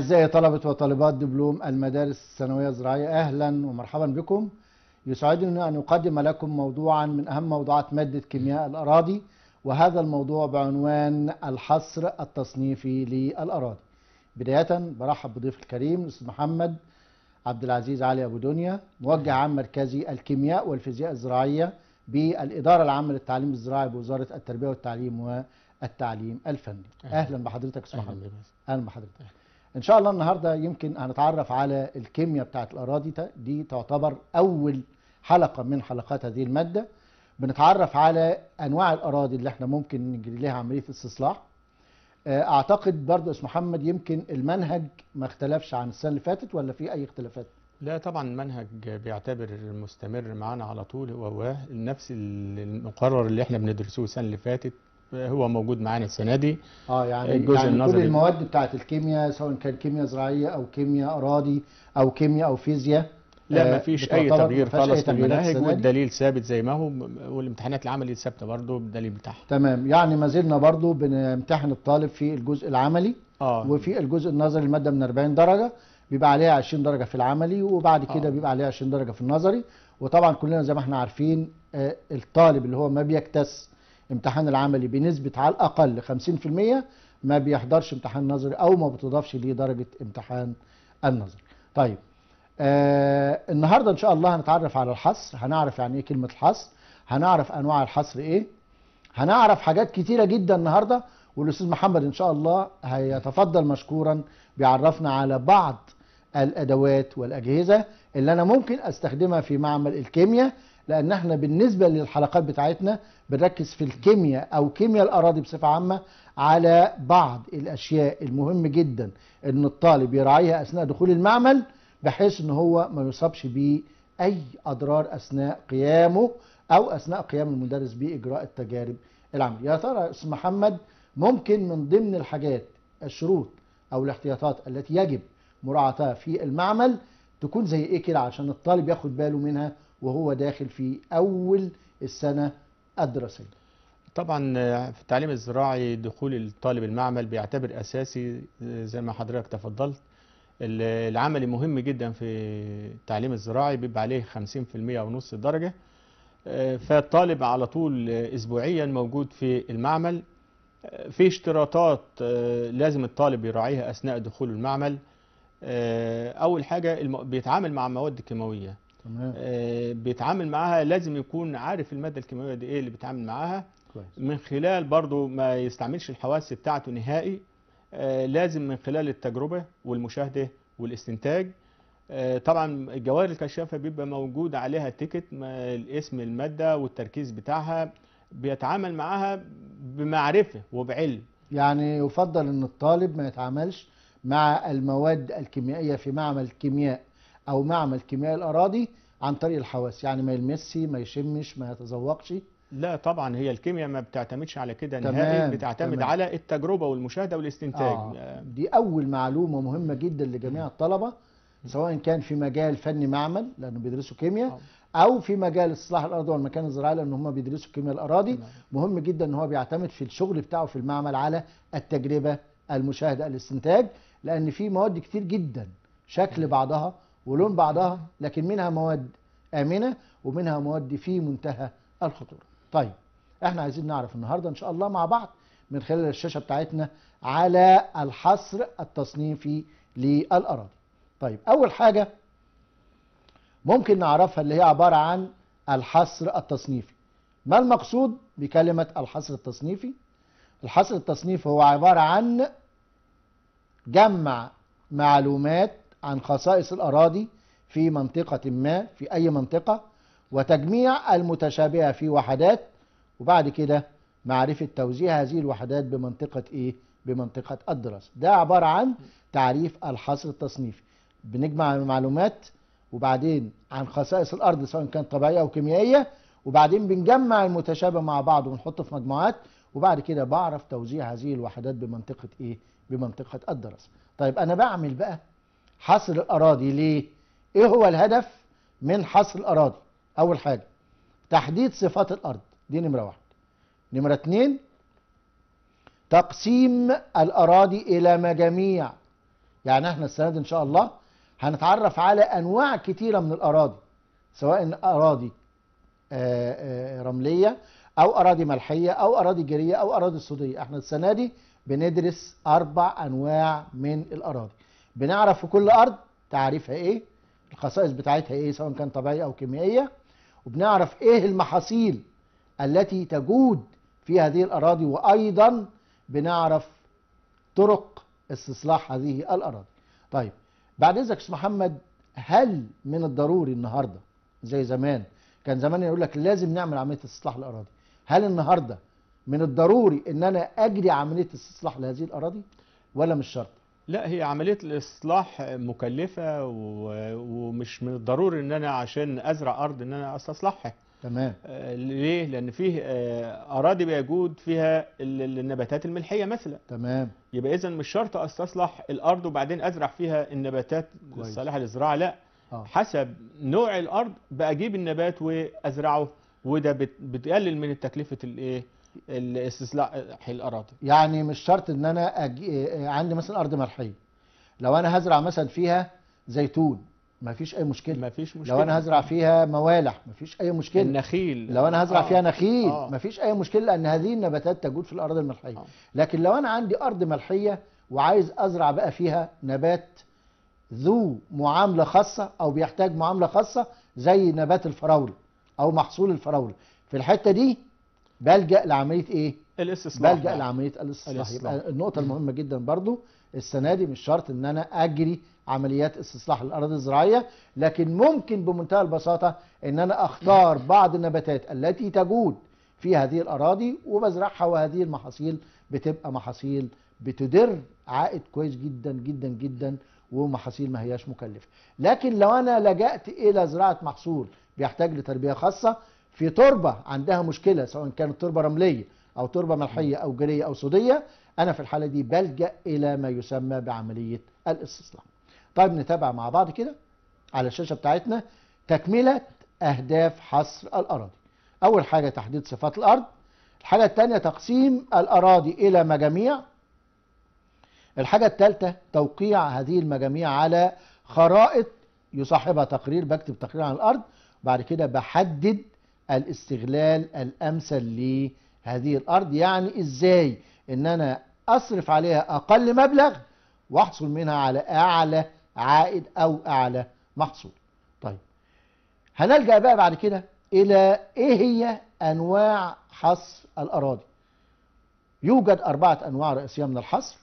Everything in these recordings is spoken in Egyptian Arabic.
أعزائي طلبة وطالبات دبلوم المدارس الثانوية الزراعية أهلا ومرحبا بكم يسعدني أن أقدم لكم موضوعا من أهم موضوعات مادة كيمياء الأراضي وهذا الموضوع بعنوان الحصر التصنيفي للأراضي بداية برحب بضيف الكريم الأستاذ محمد عبد العزيز علي أبو دنيا موجه عام مركزي الكيمياء والفيزياء الزراعية بالإدارة العامة للتعليم الزراعي بوزارة التربية والتعليم والتعليم الفني أهلا بحضرتك أستاذ محمد أهلا بحضرتك ان شاء الله النهارده يمكن هنتعرف على الكيمياء بتاعت الاراضي دي تعتبر اول حلقه من حلقات هذه الماده بنتعرف على انواع الاراضي اللي احنا ممكن نجري لها عمليه استصلاح اعتقد برضو اسم محمد يمكن المنهج ما اختلفش عن السنه اللي فاتت ولا في اي اختلافات لا طبعا المنهج بيعتبر مستمر معانا على طول هو نفس المقرر اللي احنا بندرسوه السنه اللي فاتت هو موجود معانا السنه دي اه يعني الجزء يعني كل النظري. المواد بتاعت الكيمياء سواء كان كيمياء زراعيه او كيمياء اراضي او كيمياء او فيزياء لا آه، ما فيش اي بتعتبر تغيير ما فيهاش أي خالص في تغييرات المناهج السنة دي. والدليل ثابت زي ما هو والامتحانات العملي ثابته برضه بالدليل بتاعها تمام يعني ما زلنا برضو بنمتحن الطالب في الجزء العملي اه وفي الجزء النظري الماده من 40 درجه بيبقى عليها 20 درجه في العملي وبعد كده آه. بيبقى عليها 20 درجه في النظري وطبعا كلنا زي ما احنا عارفين آه، الطالب اللي هو ما بيكتس امتحان العملي بنسبه على الاقل 50% ما بيحضرش امتحان نظري او ما بتضافش ليه درجه امتحان النظري طيب آه النهارده ان شاء الله هنتعرف على الحصر هنعرف يعني ايه كلمه الحصر هنعرف انواع الحصر ايه هنعرف حاجات كتيره جدا النهارده والاستاذ محمد ان شاء الله هيتفضل مشكورا بيعرفنا على بعض الادوات والاجهزه اللي انا ممكن استخدمها في معمل الكيمياء لان احنا بالنسبه للحلقات بتاعتنا بنركز في الكيمياء او كيمياء الاراضي بصفه عامه على بعض الاشياء المهم جدا ان الطالب يراعيها اثناء دخول المعمل بحيث ان هو ما يصابش باي اضرار اثناء قيامه او اثناء قيام المدرس باجراء التجارب العمليه يا ترى يا استاذ محمد ممكن من ضمن الحاجات الشروط او الاحتياطات التي يجب مراعاتها في المعمل تكون زي ايه كده عشان الطالب ياخد باله منها وهو داخل في اول السنه الدراسيه طبعا في التعليم الزراعي دخول الطالب المعمل بيعتبر اساسي زي ما حضرتك تفضلت ال- العملي مهم جدا في التعليم الزراعي بيبقى عليه 50% او نص درجه آه، فالطالب على طول اسبوعيا موجود في المعمل آه، في اشتراطات آه، لازم الطالب يراعيها اثناء دخوله المعمل آه، اول حاجه الم- بيتعامل مع مواد كيماويه تمام آه، بيتعامل معاها لازم يكون عارف الماده الكيماويه دي ايه اللي بيتعامل معاها كويس من خلال برضو ما يستعملش الحواس بتاعته نهائي آه، لازم من خلال التجربة والمشاهدة والاستنتاج آه، طبعا الجواهر الكشافة بيبقى موجود عليها تيكت ما- الاسم المادة والتركيز بتاعها بيتعامل معاها بمعرفة وبعلم يعني يفضل ان الطالب ما يتعاملش مع المواد الكيميائيه في معمل الكيمياء او معمل كيمياء الاراضي عن طريق الحواس يعني ما يلمسش ما يشمش ما يتذوقش لا طبعا هي الكيمياء ما بتعتمدش على كده تمام، نهائي بتعتمد تمام. على التجربة والمشاهدة والاستنتاج آه. آه، دي اول معلومه مهمه جدا لجميع الطلبه سواء كان في مجال فني معمل لانه بيدرسوا كيمياء او في مجال اصلاح الارض والمكان الزراعي لان هم بيدرسوا كيمياء الاراضي تمام. مهم جدا ان هو بيعتمد في الشغل بتاعه في المعمل على التجربه المشاهده الاستنتاج لان في مواد كتير جدا شكل بعضها ولون بعضها لكن منها مواد امنه ومنها مواد في منتهى الخطوره طيب احنا عايزين نعرف النهارده ان شاء الله مع بعض من خلال الشاشه بتاعتنا على الحصر التصنيفي للاراضي طيب اول حاجه ممكن نعرفها اللي هي عباره عن الحصر التصنيفي ما المقصود بكلمه الحصر التصنيفي الحصر التصنيفي هو عباره عن جمع معلومات عن خصائص الاراضي في منطقه ما في اي منطقه وتجميع المتشابهه في وحدات وبعد كده معرفه توزيع هذه الوحدات بمنطقه ايه بمنطقه الدراسه ده عباره عن تعريف الحصر التصنيفي بنجمع المعلومات وبعدين عن خصائص الارض سواء كانت طبيعيه او كيميائيه وبعدين بنجمع المتشابه مع بعض ونحطه في مجموعات وبعد كده بعرف توزيع هذه الوحدات بمنطقه ايه بمنطقه الدراسه طيب انا بعمل بقى حصر الاراضي ليه ايه هو الهدف من حصر الاراضي اول حاجه تحديد صفات الارض دي نمره واحد نمره اتنين تقسيم الاراضي الى مجاميع يعني احنا السنه دي ان شاء الله هنتعرف على انواع كتيره من الاراضي سواء اراضي آه، آه، رمليه او اراضي ملحيه او اراضي جيريه او اراضي صوديه احنا السنه دي بندرس اربع انواع من الاراضي بنعرف في كل ارض تعريفها ايه الخصائص بتاعتها ايه سواء كان طبيعيه او كيميائيه وبنعرف ايه المحاصيل التي تجود في هذه الاراضي وايضا بنعرف طرق استصلاح هذه الاراضي طيب بعد اذنك يا استاذ محمد هل من الضروري النهارده زي زمان كان زمان يقول لك لازم نعمل عمليه استصلاح الاراضي هل النهارده من الضروري ان انا اجري عمليه استصلاح لهذه الاراضي ولا مش شرط لا هي عملية الإصلاح مكلفة و- ومش من الضروري إن أنا عشان أزرع أرض إن أنا أستصلحها تمام آه، ليه؟ لأن فيه آه، أراضي بيجود فيها ال- النباتات الملحية مثلا تمام يبقى إذا مش شرط أستصلح الأرض وبعدين أزرع فيها النباتات كويس. الصالحة للزراعة لا اه حسب نوع الأرض بأجيب النبات وأزرعه وده بت- بتقلل من تكلفة الإيه؟ الاستصلاح الأراضي يعني مش شرط ان انا أجي... آه، عندي مثلا ارض ملحيه لو انا هزرع مثلا فيها زيتون ما فيش اي مشكله ما فيش مشكلة لو انا هزرع فيها موالح ما فيش اي مشكله النخيل لو انا هزرع آه. فيها نخيل آه. ما فيش اي مشكله لان هذه النباتات تجود في الاراضي الملحيه آه. لكن لو انا عندي ارض ملحيه وعايز ازرع بقى فيها نبات ذو معامله خاصه او بيحتاج معامله خاصه زي نبات الفراوله او محصول الفراوله في الحته دي بلجا لعمليه ايه الاستصلاح بلجا بقى. لعمليه الاستصلاح الاستصلاح. يبقى النقطه المهمه جدا برضو السنه دي مش شرط ان انا اجري عمليات استصلاح الاراضي الزراعيه لكن ممكن بمنتهى البساطه ان انا اختار بعض النباتات التي تجود في هذه الاراضي وبزرعها وهذه المحاصيل بتبقى محاصيل بتدر عائد كويس جدا جدا جدا ومحاصيل ما هياش مكلفه لكن لو انا لجأت الى زراعه محصول بيحتاج لتربيه خاصه في تربه عندها مشكله سواء كانت تربه رمليه او تربه ملحيه او جيريه او صوديه انا في الحاله دي بلجأ الى ما يسمى بعمليه الاستصلاح طيب نتابع مع بعض كده على الشاشه بتاعتنا تكمله اهداف حصر الاراضي اول حاجه تحديد صفات الارض الحاجه الثانيه تقسيم الاراضي الى مجاميع الحاجه الثالثه توقيع هذه المجاميع على خرائط يصاحبها تقرير بكتب تقرير عن الارض بعد كده بحدد الاستغلال الامثل لهذه الارض يعني ازاي ان انا اصرف عليها اقل مبلغ واحصل منها على اعلى عائد او اعلى محصول طيب هنلجا بقى بعد كده الى ايه هي انواع حصر الاراضي يوجد اربعه انواع رئيسيه من الحصر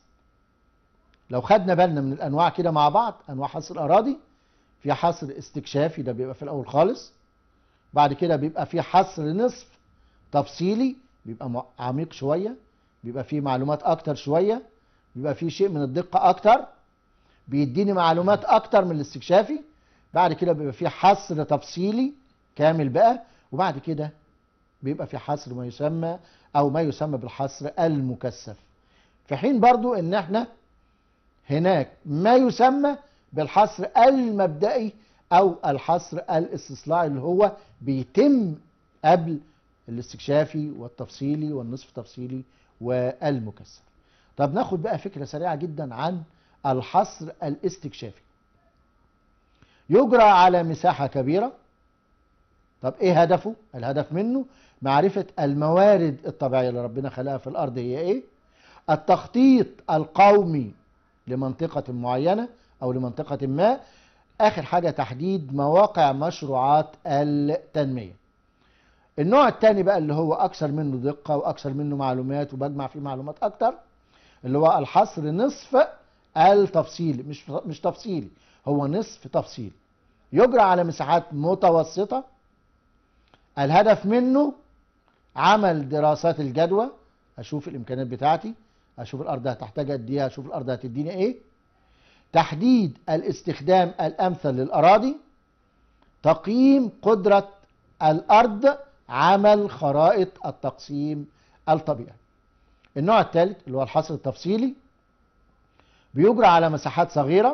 لو خدنا بالنا من الانواع كده مع بعض انواع حصر الاراضي في حصر استكشافي ده بيبقى في الاول خالص بعد كده بيبقى في حصر نصف تفصيلي بيبقى م- عميق شويه بيبقى فيه معلومات اكتر شويه بيبقى فيه شيء من الدقه اكتر بيديني معلومات اكتر من الاستكشافي بعد كده بيبقى فيه حصر تفصيلي كامل بقى وبعد كده بيبقى في حصر ما يسمى او ما يسمى بالحصر المكثف في حين برضو ان احنا هناك ما يسمى بالحصر المبدئي او الحصر الاستصلاحي اللي هو بيتم قبل الاستكشافي والتفصيلي والنصف تفصيلي والمكثف طب ناخد بقى فكرة سريعة جدا عن الحصر الاستكشافي يجرى على مساحة كبيرة طب ايه هدفه الهدف منه معرفة الموارد الطبيعية اللي ربنا خلقها في الارض هي ايه التخطيط القومي لمنطقة معينة او لمنطقة ما اخر حاجة تحديد مواقع مشروعات التنمية النوع الثاني بقى اللي هو اكثر منه دقة واكثر منه معلومات وبجمع فيه معلومات اكتر اللي هو الحصر نصف التفصيلي مش مش تفصيلي هو نصف تفصيلي يجرى على مساحات متوسطة الهدف منه عمل دراسات الجدوى اشوف الامكانيات بتاعتي اشوف الارض هتحتاج قد ايه اشوف الارض هتديني ايه تحديد الاستخدام الامثل للاراضي تقييم قدرة الارض عمل خرائط التقسيم الطبيعي النوع الثالث اللي هو الحصر التفصيلي بيجرى على مساحات صغيرة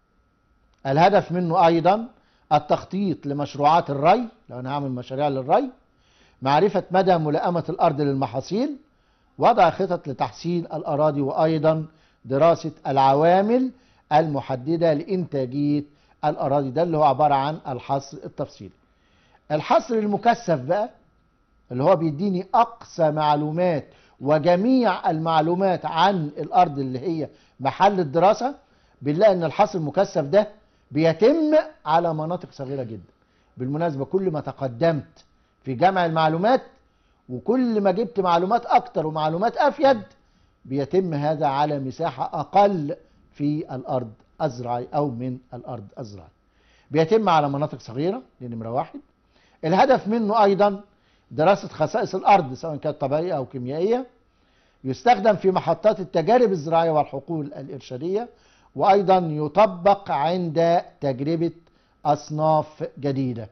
الهدف منه ايضا التخطيط لمشروعات الري لو انا هعمل مشاريع للري معرفة مدى ملائمة الارض للمحاصيل وضع خطط لتحسين الاراضي وايضا دراسة العوامل المحدده لانتاجيه الاراضي ده اللي هو عباره عن الحصر التفصيلي الحصر المكثف بقى اللي هو بيديني اقصى معلومات وجميع المعلومات عن الارض اللي هي محل الدراسه بنلاقي ان الحصر المكثف ده بيتم على مناطق صغيره جدا بالمناسبه كل ما تقدمت في جمع المعلومات وكل ما جبت معلومات اكتر ومعلومات افيد بيتم هذا على مساحه اقل في الارض الزراعي او من الارض الزراعي بيتم على مناطق صغيره دي نمره واحد الهدف منه ايضا دراسه خصائص الارض سواء كانت طبيعيه او كيميائيه يستخدم في محطات التجارب الزراعيه والحقول الارشاديه وايضا يطبق عند تجربه اصناف جديده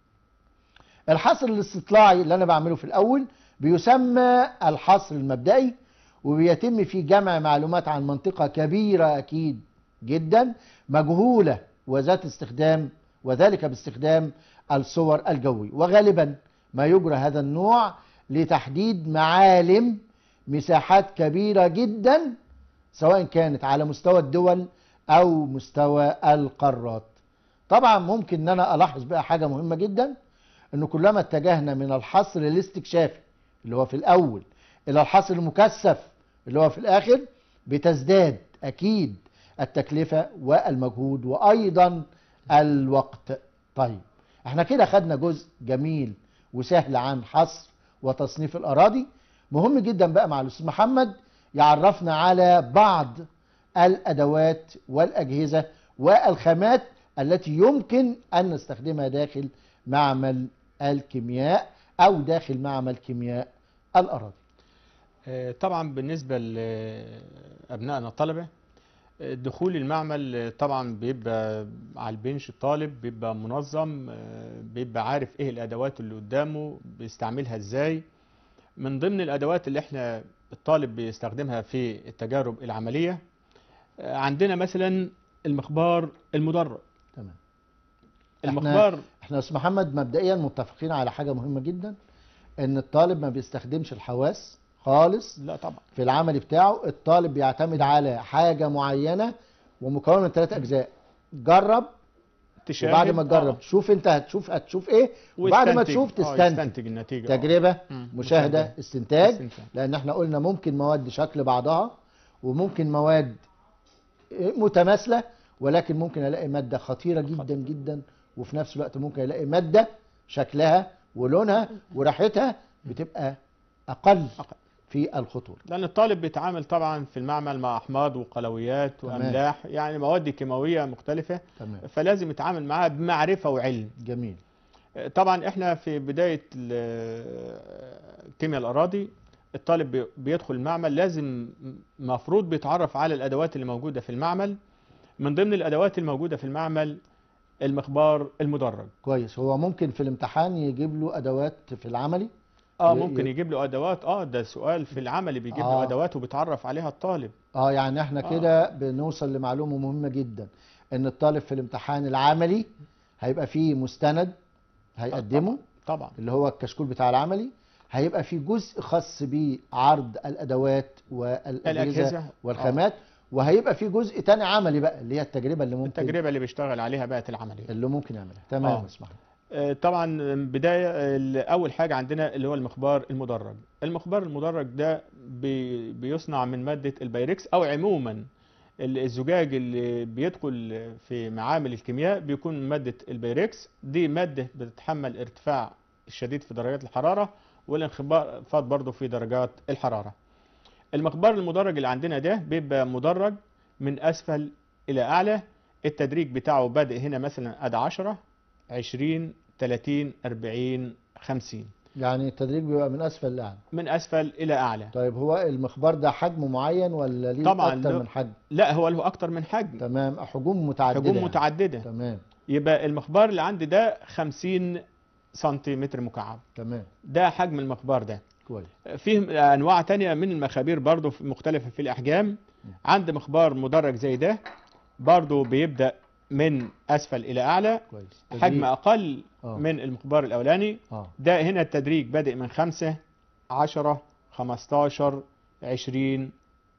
الحصر الاستطلاعي اللي انا بعمله في الاول بيسمى الحصر المبدئي وبيتم فيه جمع معلومات عن منطقه كبيره اكيد جدا مجهوله وذات استخدام وذلك باستخدام الصور الجوي وغالبا ما يجرى هذا النوع لتحديد معالم مساحات كبيره جدا سواء كانت على مستوى الدول او مستوى القارات طبعا ممكن ان انا الاحظ بقى حاجه مهمه جدا انه كلما اتجهنا من الحصر الاستكشافي اللي هو في الاول الى الحصر المكثف اللي هو في الاخر بتزداد اكيد التكلفه والمجهود وايضا الوقت طيب احنا كده خدنا جزء جميل وسهل عن حصر وتصنيف الاراضي مهم جدا بقى مع الاستاذ محمد يعرفنا على بعض الادوات والاجهزه والخامات التي يمكن ان نستخدمها داخل معمل الكيمياء او داخل معمل كيمياء الاراضي آه، طبعا بالنسبة لأبنائنا الطلبة آه، دخول المعمل آه، طبعا بيبقى على البنش الطالب بيبقى منظم آه، بيبقى عارف ايه الأدوات اللي قدامه بيستعملها ازاي من ضمن الأدوات اللي احنا الطالب بيستخدمها في التجارب العملية آه، عندنا مثلا المخبار المدرج تمام المخبار احنا يا استاذ محمد مبدئيا متفقين على حاجه مهمه جدا ان الطالب ما بيستخدمش الحواس خالص لا طبعا في العمل بتاعه الطالب بيعتمد على حاجه معينه ومكونه من ثلاث اجزاء جرب تشاهد وبعد ما تجرب آه، شوف انت هتشوف هتشوف ايه وبعد ما واستنتج. تشوف آه، تستنتج يستنتج النتيجة آه. تجربه مم. مشاهده استنتاج استنتاج. لان احنا قلنا ممكن مواد شكل بعضها وممكن مواد متماثله ولكن ممكن الاقي ماده خطيره جدا جدا وفي نفس الوقت ممكن الاقي ماده شكلها ولونها وريحتها بتبقى اقل أقل. في الخطوره لأن الطالب بيتعامل طبعا في المعمل مع أحماض وقلويات تمام. وأملاح يعني مواد كيماوية مختلفة تمام فلازم يتعامل معاها بمعرفة وعلم جميل طبعا احنا في بداية ال- كيمياء الأراضي الطالب بي- بيدخل المعمل لازم مفروض بيتعرف على الأدوات اللي موجودة في المعمل من ضمن الأدوات الموجودة في المعمل المخبار المدرج كويس هو ممكن في الامتحان يجيب له ادوات في العملي اه ي- ممكن ي- يجيب له ادوات اه ده سؤال في العمل بيجيب آه. له ادوات وبيتعرف عليها الطالب اه يعني احنا آه. كده بنوصل لمعلومه مهمه جدا ان الطالب في الامتحان العملي هيبقى فيه مستند هيقدمه طبعا اللي هو الكشكول بتاع العملي هيبقى في جزء خاص بعرض الادوات والاجهزه الأجهزة. والخامات وهيبقى في جزء تاني عملي بقى اللي هي التجربه اللي ممكن التجربة اللي بيشتغل عليها بقت العملية اللي ممكن يعملها تمام آه. اسمح لي. آه، طبعا بداية ال- أول حاجة عندنا اللي هو المخبار المدرج المخبار المدرج ده بي- بيصنع من مادة البايركس أو عموما ال- الزجاج اللي بيدخل في معامل الكيمياء بيكون من مادة البايركس دي مادة بتتحمل ارتفاع الشديد في درجات الحرارة والانخفاض برضه في درجات الحرارة المخبار المدرج اللي عندنا ده بيبقى مدرج من أسفل إلى أعلى التدريج بتاعه بادئ هنا مثلا أد 10 20 30 40 50 يعني التدريج بيبقى من اسفل لاعلى من اسفل الى اعلى طيب هو المخبار ده حجم معين ولا ليه طبعاً اكتر له- من حجم لا هو له اكتر من حجم تمام حجوم متعدده حجوم يعني. متعدده تمام يبقى المخبار اللي عندي ده 50 سنتيمتر مكعب تمام ده حجم المخبار ده كويس فيه انواع تانية من المخابير برضو في- مختلفة في الاحجام عند مخبار مدرج زي ده برضو بيبدأ من اسفل الى اعلى كويس حجم تدريج. اقل آه. من المخبار الاولاني اه ده هنا التدريج بادئ من 5 10 15 20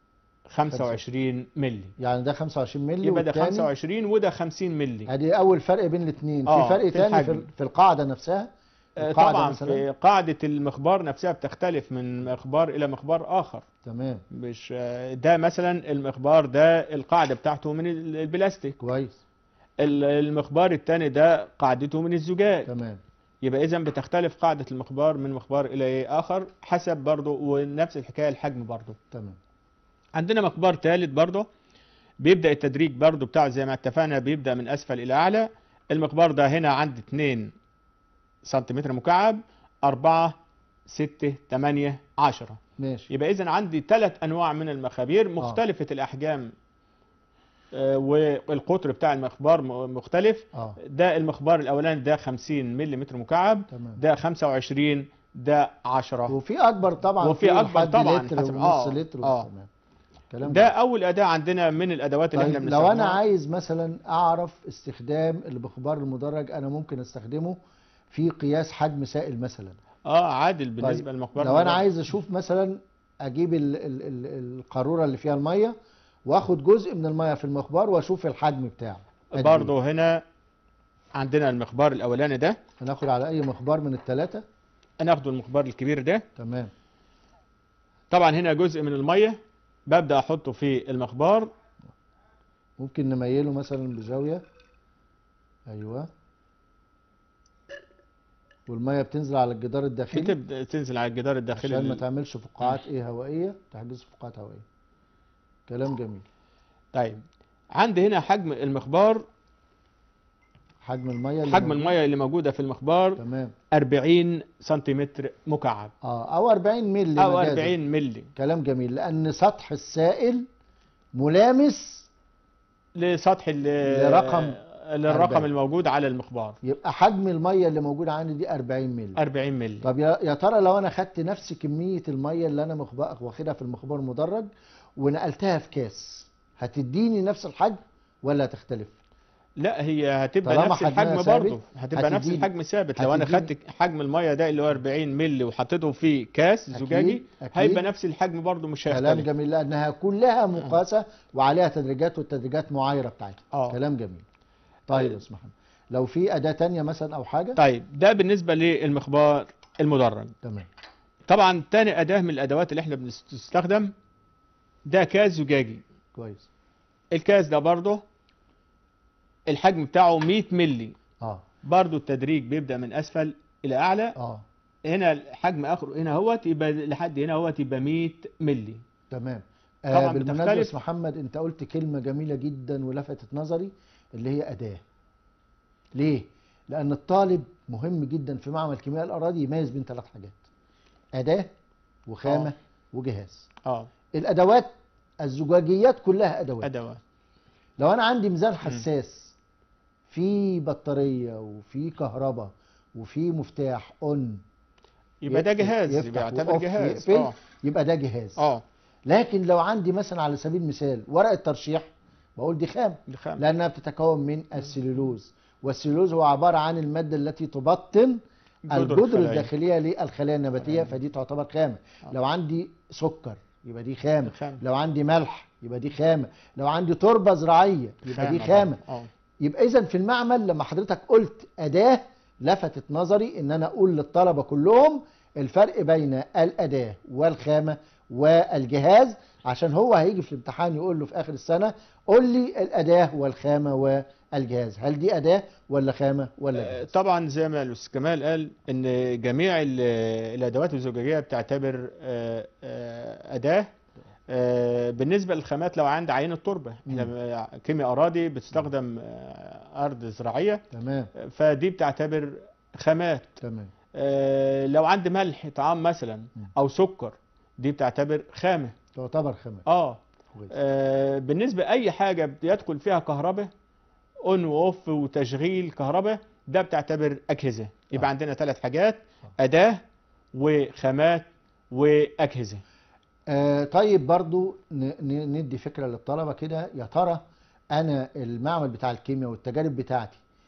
25 مللي يعني ده 25 مللي يبقى ده والتاني 25 وده 50 مللي ادي اول فرق بين الاثنين آه، في فرق في تاني في, الحجم. ال- في القاعده نفسها آه، القاعدة طبعا مثلاً؟ في قاعدة المخبار نفسها بتختلف من مخبار إلى مخبار آخر تمام مش آه، ده مثلا المخبار ده القاعدة بتاعته من ال- البلاستيك كويس ال- المخبار التاني ده قاعدته من الزجاج تمام يبقى إذا بتختلف قاعدة المخبار من مخبار إلى إيه آخر حسب برضه ونفس الحكاية الحجم برضه تمام عندنا مخبار ثالث برضه بيبدأ التدريج برضه بتاعه زي ما اتفقنا بيبدأ من أسفل إلى أعلى المخبار ده هنا عندي 2 سنتيمتر مكعب 4 6 8 10 ماشي يبقى إذا عندي ثلاث أنواع من المخابير مختلفة الأحجام آه، والقطر بتاع المخبار م- مختلف اه ده المخبار الأولاني ده 50 ملم مكعب تمام ده 25 ده 10 وفي اكبر طبعا وفي في أكبر لحد طبعاً لتر حسب- ونص آه، لتر آه. تمام كلام ده جميل. أول أداة عندنا من الأدوات اللي احنا طيب بنستخدمها لو انا عايز مثلا اعرف استخدام المخبار المدرج انا ممكن استخدمه في قياس حجم سائل مثلا اه عادل بالنسبة طيب، للمخبار لو انا المدرج. عايز اشوف مثلا اجيب ال ال ال القاروره اللي فيها الميه واخد جزء من الميه في المخبار واشوف الحجم بتاعه قد إيه. برضه هنا عندنا المخبار الأولاني ده هناخد على اي مخبار من الثلاثه ناخده المخبار الكبير ده تمام طبعا هنا جزء من المية ببدأ أحطه في المخبار ممكن نميله مثلا بزاويه ايوه والميه بتنزل على الجدار الداخلي بتبدأ تنزل على الجدار الداخلي عشان ما لل- تعملش فقاعات ايه هوائيه تحجز فقاعات هوائيه كلام جميل طيب عندي هنا حجم المخبار حجم الميه اللي حجم موجود. المية اللي موجودة في المخبار تمام 40 سنتيمتر مكعب اه او 40 مللي أو مجازاً. 40 ملي كلام جميل لان سطح السائل ملامس لسطح ال- لرقم للرقم 40. الموجود على المخبار يبقى حجم الميه اللي موجوده عندي دي 40 مللي 40 ملي طب يا يا ترى لو انا خدت نفس كميه الميه اللي انا مخبأ واخدها في المخبار المدرج ونقلتها في كاس هتديني نفس الحجم ولا هتختلف لا هي هتبقى طالما نفس حجمها الحجم ثابت، برضه هتبقى نفس هتديني- الحجم ثابت لو انا هتديني- خدت حجم الميه ده اللي هو 40 ملي وحطيته في كاس أكيد، زجاجي أكيد. هيبقى نفس الحجم برضه مش كلام هيختلف جميل لانها كلها مقاسه وعليها تدريجات والتدريجات معايره بتاعتها اه كلام جميل طيب يا استاذ محمد لو في اداه تانية مثلا او حاجه طيب ده بالنسبه للمخبار المدرج تمام طبعا تاني اداه من الادوات اللي احنا بنستخدم ده كاس زجاجي كويس الكاس ده برضه الحجم بتاعه 100 ملي اه برضه التدريج بيبدا من اسفل الى اعلى اه هنا الحجم اخره هنا اهوت يبقى لحد هنا اهوت يبقى 100 ملي تمام طبعاً آه بالمناسبه يا بتختلف. استاذ محمد انت قلت كلمه جميله جدا ولفتت نظري اللي هي اداه ليه لان الطالب مهم جدا في معمل كيمياء الاراضي يميز بين ثلاث حاجات اداه وخامه آه. وجهاز اه الادوات الزجاجيات كلها ادوات ادوات لو انا عندي ميزان حساس في بطاريه وفي كهرباء وفي مفتاح اون يبقى ده جهاز يفتح يبقى يعتبر وأوف جهاز ويقفل. اه يبقى ده جهاز اه لكن لو عندي مثلا على سبيل المثال ورقه ترشيح بقول دي خام الخام لانها بتتكون من السليلوز والسليلوز هو عباره عن الماده التي تبطن جدر الجدر الخلايا. الداخليه للخلايا النباتيه فدي تعتبر خامه آه. لو عندي سكر يبقى دي خامه الخام. لو عندي ملح يبقى دي خامه لو عندي تربه زراعيه يبقى دي خامة خامه برضه. اه يبقى اذا في المعمل لما حضرتك قلت اداه لفتت نظري ان انا اقول للطلبه كلهم الفرق بين الاداه والخامه والجهاز عشان هو هيجي في الامتحان يقول له في اخر السنه قول لي الاداه والخامه والجهاز هل دي اداه ولا خامه ولا آه، جهاز طبعا زي ما الاستاذ كمال قال ان جميع ال- الادوات الزجاجيه بتعتبر آه، آه، اداه آه، بالنسبه للخامات لو عند عينه تربه احنا كيمياء اراضي بتستخدم آه، ارض زراعيه تمام فدي بتعتبر خامات تمام آه، لو عندي ملح طعام مثلا او سكر دي بتعتبر خامه تعتبر خامه اه كويس. آه، بالنسبه اي حاجه بيدخل فيها كهرباء اون واوف وتشغيل كهرباء ده بتعتبر اجهزه يبقى آه. عندنا ثلاث حاجات اداه وخامات واجهزه آه طيب برضو ن- ن- ندي فكرة للطلبة كده يا ترى أنا المعمل بتاع الكيمياء والتجارب بتاعتي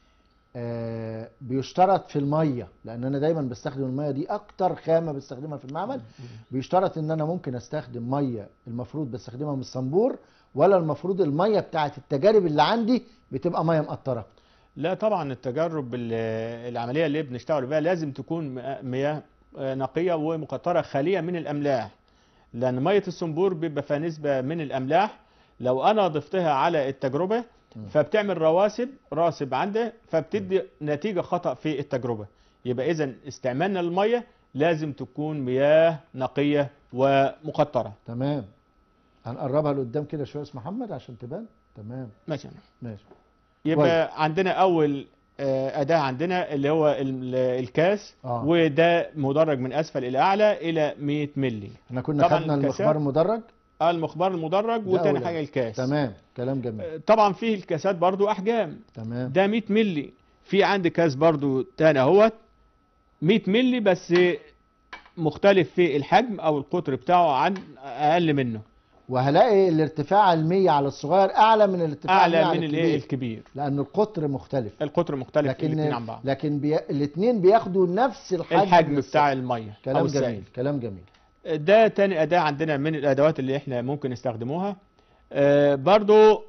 آه بيشترط في الميه لان انا دايما بستخدم الميه دي اكتر خامه بستخدمها في المعمل بيشترط ان انا ممكن استخدم ميه المفروض بستخدمها من الصنبور ولا المفروض الميه بتاعت التجارب اللي عندي بتبقى ميه مقطره لا طبعا التجرب ال- العمليه اللي بنشتغل بيها لازم تكون م- مياه آه، نقيه ومقطره خاليه من الاملاح لان ميه الصنبور بيبقى فيها نسبه من الاملاح لو انا ضفتها على التجربه مم. فبتعمل رواسب راسب عنده فبتدي نتيجه خطا في التجربه يبقى اذا استعمالنا للميه لازم تكون مياه نقيه ومقطره تمام هنقربها لقدام كده شويه يا استاذ محمد عشان تبان تمام ماشي ماشي يبقى عندنا اول آه، اداه عندنا اللي هو ال- الكاس آه. وده مدرج من اسفل الى اعلى الى 100 مللي احنا كنا طبعاً خدنا الكاسات- المخبار المدرج المخبار المدرج ده وتاني أول حاجه الكاس تمام كلام جميل آه، طبعا فيه الكاسات برضو احجام تمام ده 100 مللي في عندي كاس برضو تاني اهوت 100 مللي بس مختلف في الحجم او القطر بتاعه عن اقل منه وهلاقي الارتفاع المية على الصغير اعلى من الارتفاع المية اعلى على من الايه الكبير الكبير لان القطر مختلف القطر مختلف لكن الاثنين عن بعض لكن بي... الاثنين بياخدوا نفس الحجم الحجم من بتاع السائل. الميه او كلام السائل جميل كلام جميل ده تاني أداة عندنا من الأدوات اللي احنا ممكن نستخدموها آه، برضو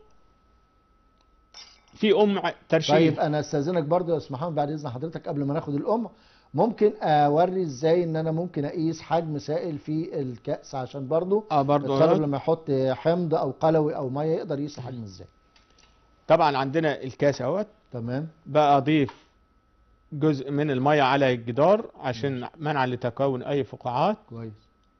في أم ترشيح طيب انا استاذنك برضو يا استاذ محمد بعد اذن حضرتك قبل ما ناخد الام ممكن اوري ازاي ان انا ممكن اقيس حجم سائل في الكأس عشان برضو اه برضو الطالب أهوت. لما يحط حمض او قلوي او ميه يقدر يقيس الحجم ازاي طبعا عندنا الكاس اهوت تمام بقى أضيف جزء من المية على الجدار عشان منع لتكون أي فقاعات كويس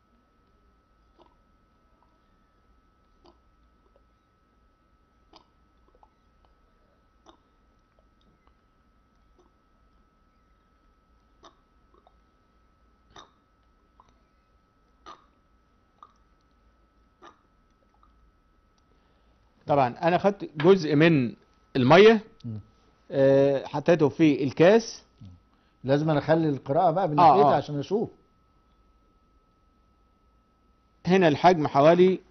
طبعا أنا خدت جزء من المية مم. آه، حطيته في الكاس لازم انا اخلي القراءه بقى بالناحيه آه. عشان اشوف هنا الحجم حوالي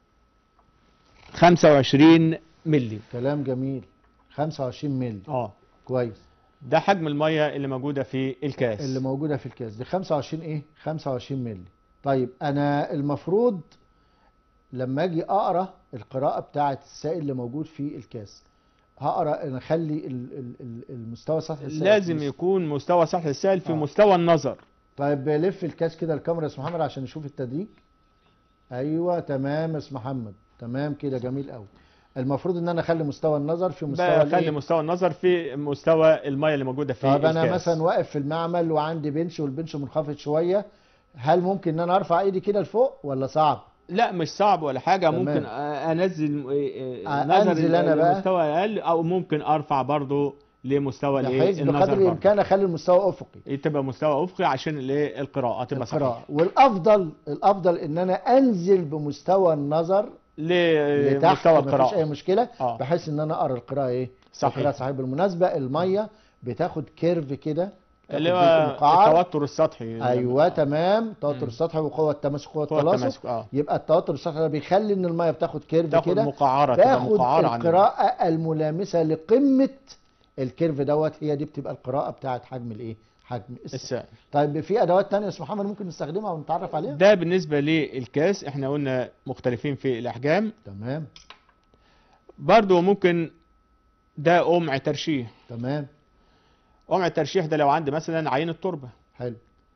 25 ملي كلام جميل 25 مللي اه كويس ده حجم المية اللي موجودة في الكاس اللي موجوده في الكاس دي 25 ايه 25 مللي طيب انا المفروض لما اجي اقرا القراءه بتاعه السائل اللي موجود في الكاس هقرا انا اخلي ال- ال- ال- المستوى سطح السائل لازم في- يكون مستوى سطح السائل في آه. مستوى النظر طيب لف الكاس كده الكاميرا يا استاذ محمد عشان نشوف التدريج ايوه تمام يا استاذ محمد تمام كده جميل قوي المفروض ان انا اخلي مستوى النظر في مستوى بقى الإيه؟ خلي مستوى النظر في مستوى المية اللي موجودة في طب انا الكاس. مثلا واقف في المعمل وعندي بنش والبنش منخفض شويه هل ممكن ان انا ارفع ايدي كده لفوق ولا صعب لا مش صعب ولا حاجة تمام. ممكن أ- انزل آه، آه، نظر أنزل أنا بقى. لمستوى اقل او ممكن ارفع برضو لمستوى الايه بحيث النظر بقدر برضو. الامكان اخلي المستوى افقي تبقى مستوى افقي عشان الايه القراءة تبقى القراءة صحيحة والافضل الافضل ان انا انزل بمستوى النظر لمستوى لتحت مفيش اي القراءة مشكله اه بحيث ان انا اقرا القراءه ايه صحيح. القراءه صحيح بالمناسبه الميه بتاخد كيرف كده اللي تاخد جزء هو مقعر. التوتر السطحي ايوه تمام توتر مم. السطح وقوه التماسك وقوه قوة التلاصق التماسك اه يبقى التوتر السطحي ده بيخلي ان الميه بتاخد كيرف تاخد كده مقعرة تبقى تاخد مقعرة عن القراءة الملامسة لقمة الكيرف دوت هي دي بتبقى القراءة بتاعت حجم الايه؟ حجم السائل. السائل طيب في ادوات تانية يا استاذ محمد ممكن نستخدمها ونتعرف عليها؟ ده بالنسبة للكاس احنا قلنا مختلفين في الأحجام تمام برضو ممكن ده قمع ترشيح تمام قمع الترشيح ده لو عندي مثلا عين التربة حلو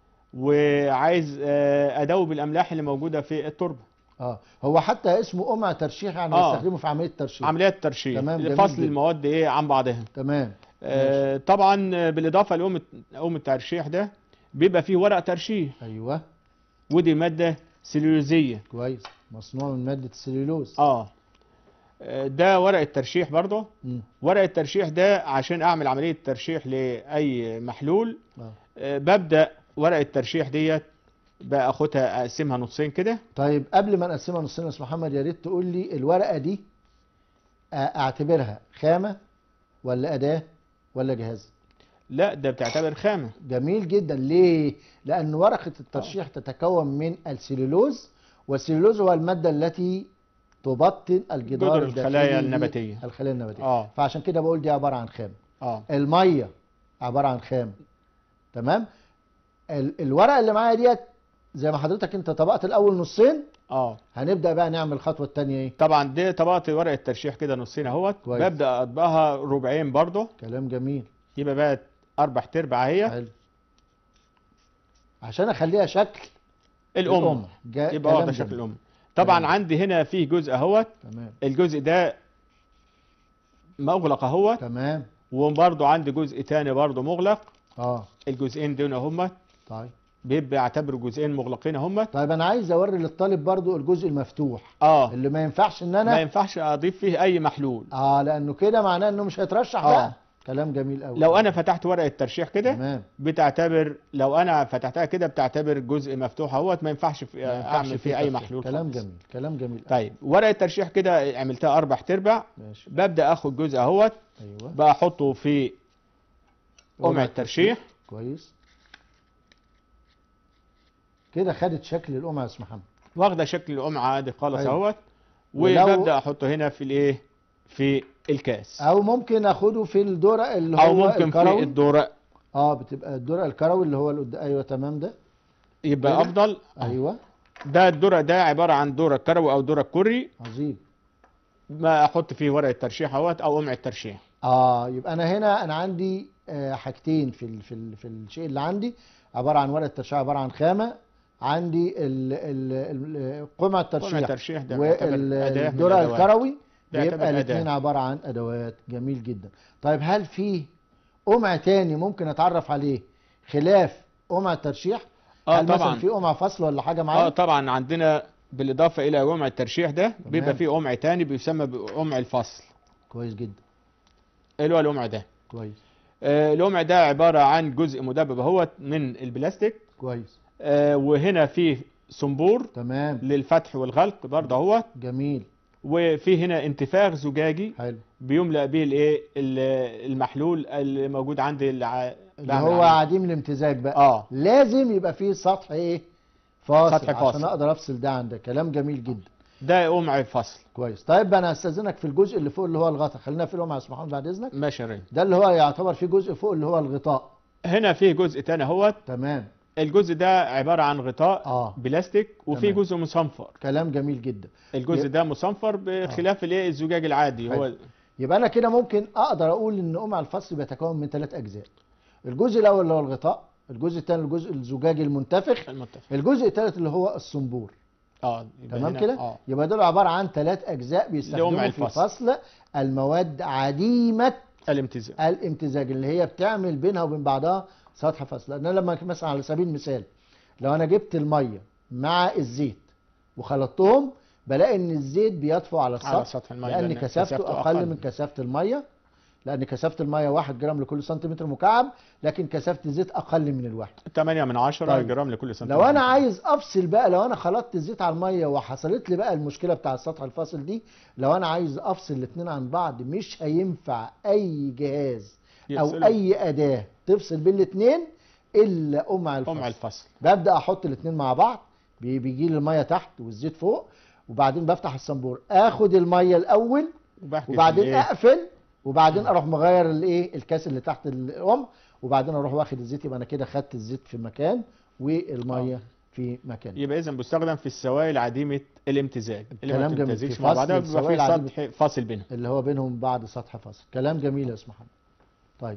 وعايز آه، أدوب الأملاح اللي موجودة في التربة اه هو حتى اسمه قمع ترشيح يعني آه. بيستخدمه في عملية ترشيح عمليات ترشيح تمام، جميل لفصل جدا. المواد ايه عن بعضها تمام آه، طبعا بالإضافة لقوم قوم الترشيح ده بيبقى فيه ورق ترشيح ايوه ودي مادة سليولوزية كويس مصنوع من مادة السليلوز اه آه، ده ورق الترشيح برضه مم. ورق الترشيح ده عشان اعمل عملية ترشيح لأي محلول آه. آه، ببدأ ورق الترشيح ديت باخدها اقسمها نصين كده طيب قبل ما نقسمها نصين يا استاذ محمد يا ريت تقول لي الورقة دي آه، اعتبرها خامة ولا أداة ولا جهاز؟ لا ده بتعتبر خامة جميل جدا ليه؟ لأن ورقة الترشيح تتكون من السليلوز والسليلوز هو المادة التي تبطن الجدار جدر الداخلي الخلايا النباتية. الخلايا النباتية اه فعشان كده بقول دي عبارة عن خام اه الميه عباره عن خام تمام ال- الورقه اللي معايا ديت زي ما حضرتك انت طبقت الاول نصين اه هنبدا بقى نعمل الخطوه الثانيه ايه طبعا دي طبقت ورقه ترشيح كده نصين اهوت كويس. ببدا اطبقها ربعين برضه كلام جميل يبقى بقت اربع تربع اهي حلو عشان اخليها شكل الام جا- يبقى كلام واخده جميل. شكل الام طبعا تمام. عندي هنا فيه جزء اهوت تمام الجزء ده مغلق اهوت تمام وبرضه عندي جزء تاني برضه مغلق اه الجزئين دول همت طيب بيبقى اعتبره جزئين مغلقين همت طيب انا عايز اوري للطالب برضو الجزء المفتوح اه اللي ما ينفعش ان ما انا ينفعش اضيف فيه اي محلول اه لانه كده معناه انه مش هيترشح آه. بقى كلام جميل قوي لو انا فتحت ورقه ترشيح كده تمام بتعتبر لو انا فتحتها كده بتعتبر جزء مفتوح اهوت ما ينفعش في ما ينفعش اعمل فيه اي ترشيح. محلول كلام خالص. جميل كلام جميل طيب ورقه ترشيح كده عملتها اربع تربع ماشي ببدا اخد جزء اهوت ايوه بقى احطه في قمع الترشيح كويس كده خدت شكل القمع يا استاذ محمد واخده شكل القمع عادي خالص أيوة. اهوت ولو- وببدا احطه هنا في الايه في الكاس او ممكن اخده في الدرق اللي او هو ممكن في الكروي الدورق اه بتبقى الدرق الكروي اللي هو القد... ايوه تمام ده يبقى كده؟ افضل آه. ايوه ده الدورق ده عباره عن دورق كروي او دورق كري عظيم ما احط فيه ورقه ترشيح اهوت او قمع الترشيح اه يبقى انا هنا انا عندي آه حاجتين في ال... في ال... في الشيء اللي عندي عباره عن ورقه ترشيح عباره عن خامه عندي ال... ال... ال... قمع قمع الترشيح الترشيح ده بيعتبر أداة من والدرق الأدوات. الكروي ده يعتبر بيبقى أداة. الاثنين عباره عن ادوات جميل جدا طيب هل في قمع تاني ممكن اتعرف عليه خلاف قمع الترشيح اه هل مثلا طبعا في قمع فصل ولا حاجه معايا اه طبعا عندنا بالاضافه الى قمع الترشيح ده بيبقى فيه قمع تاني بيسمى بقمع الفصل كويس جدا اللي هو القمع ده كويس آه القمع ده عباره عن جزء مدبب اهوت من البلاستيك كويس آه وهنا فيه صنبور تمام للفتح والغلق برضه اهوت جميل وفي هنا انتفاخ زجاجي حلو بيملأ به الايه ال- المحلول اللي موجود عندي الع... اللي بعمل هو عليه. عديم الامتزاج بقى اه لازم يبقى فيه سطح ايه فاصل سطح فاصل. عشان اقدر افصل ده عن ده كلام جميل جدا ده قمع فصل كويس طيب انا هستاذنك في الجزء اللي فوق اللي هو الغطاء خلينا في القمع يا استاذ محمد بعد اذنك ماشي يا ريت. ده اللي هو يعتبر فيه جزء فوق اللي هو الغطاء هنا فيه جزء تاني اهوت تمام الجزء ده عباره عن غطاء اه بلاستيك وفيه تمام. جزء مصنفر كلام جميل جدا الجزء يب- ده مصنفر بخلاف الايه الزجاج العادي هو حلو. يبقى انا كده ممكن اقدر اقول ان قمع الفصل بيتكون من ثلاث اجزاء الجزء الاول اللي هو الغطاء الجزء الثاني الجزء الزجاجي المنتفخ المتفق الجزء الثالث اللي هو الصنبور اه يبقى تمام هنا- كده اه يبقى دول عباره عن ثلاث اجزاء بيستخدموا في الفصل. فصل المواد عديمه الامتزاج الامتزاج اللي هي بتعمل بينها وبين بعضها سطح فصل لان أنا لما مثلا على سبيل المثال لو انا جبت الميه مع الزيت وخلطتهم بلاقي ان الزيت بيطفو على السطح على سطح الميه لان كثافته اقل من كثافه الميه لان كثافه الميه 1 جرام لكل سنتيمتر مكعب لكن كثافه الزيت اقل من الواحد 8 من 10 طيب. جرام لكل سنتيمتر لو انا عايز افصل بقى لو انا خلطت الزيت على الميه وحصلت لي بقى المشكله بتاع السطح الفاصل دي لو انا عايز افصل الاثنين عن بعض مش هينفع اي جهاز او يفصلوا. اي اداه تفصل بين الاثنين الا قمع الفصل قمع الفصل ببدا احط الاثنين مع بعض بي- بيجي لي الميه تحت والزيت فوق وبعدين بفتح الصنبور اخد الميه الاول وبحكي وبعدين الإيه؟ اقفل وبعدين اروح مغير الايه الكاس اللي تحت الام وبعدين اروح واخد الزيت يبقى انا كده خدت الزيت في مكان والميه آه. في مكان يبقى اذا بيستخدم في السوائل عديمه الامتزاج اللي ما كلام جميل. بتمتزجش في مع فصل بعضها بيبقى السوائل في العديمة. سطح فاصل بينهم اللي هو بينهم بعد سطح فاصل كلام جميل يا اسم محمد طيب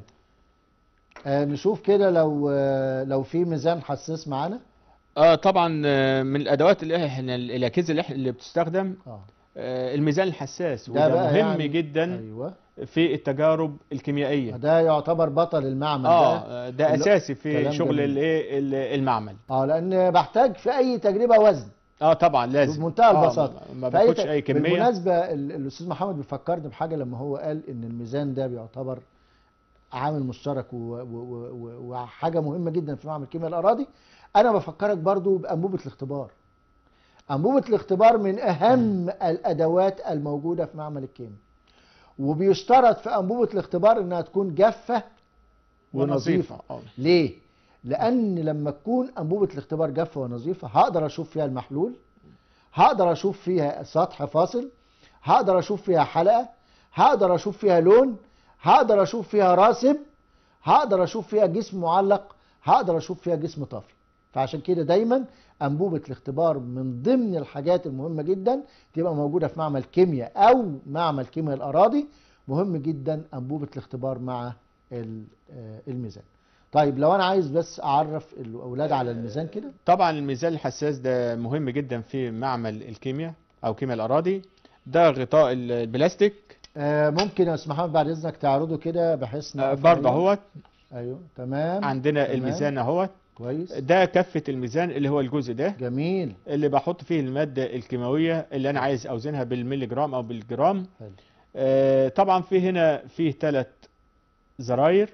آه نشوف كده لو آه لو في ميزان حساس معانا اه طبعا آه، من الادوات اللي احنا الاجهزه اللي, إحنا- اللي بتستخدم اه آه، الميزان الحساس ده وده بقى مهم يعني- جدا ايوه في التجارب الكيميائيه ده يعتبر بطل المعمل اه ده آه، ده اللي- اساسي في كلام شغل جميل. الايه ال- المعمل اه لان بحتاج في اي تجربه وزن اه طبعا لازم بمنتهى آه، البساطه ما- ما في أي باخدش ت- اي كميه بالمناسبه ال- الاستاذ محمد بيفكرني بحاجه لما هو قال ان الميزان ده بيعتبر عامل مشترك و- و- و- و- وحاجه مهمه جدا في معمل كيمياء الاراضي انا بفكرك برضو بانبوبه الاختبار انبوبه الاختبار من اهم الادوات الموجوده في معمل الكيمياء وبيشترط في انبوبه الاختبار انها تكون جافه ونظيفه اه ليه؟ لأن لما تكون أنبوبة الاختبار جافة ونظيفة هقدر أشوف فيها المحلول هقدر أشوف فيها سطح فاصل هقدر أشوف فيها حلقة هقدر أشوف فيها لون هقدر اشوف فيها راسب هقدر اشوف فيها جسم معلق هقدر اشوف فيها جسم طافي فعشان كده دايما انبوبه الاختبار من ضمن الحاجات المهمه جدا تبقى موجوده في معمل كيمياء او معمل كيمياء الاراضي مهم جدا انبوبه الاختبار مع ال- آه، الميزان طيب لو انا عايز بس اعرف الاولاد على الميزان كده طبعا الميزان الحساس ده مهم جدا في معمل الكيمياء او كيمياء الاراضي ده غطاء ال- البلاستيك آه، ممكن يا استاذ محمد بعد اذنك تعرضه كده بحيث آه، نعرف برضه أيوه. اهوت ايوه تمام عندنا تمام. الميزان اهوت كويس ده كفة الميزان اللي هو الجزء ده جميل اللي بحط فيه المادة الكيماوية اللي انا عايز اوزنها بالملي جرام او بالجرام حلو آه، طبعا في هنا فيه ثلاث زراير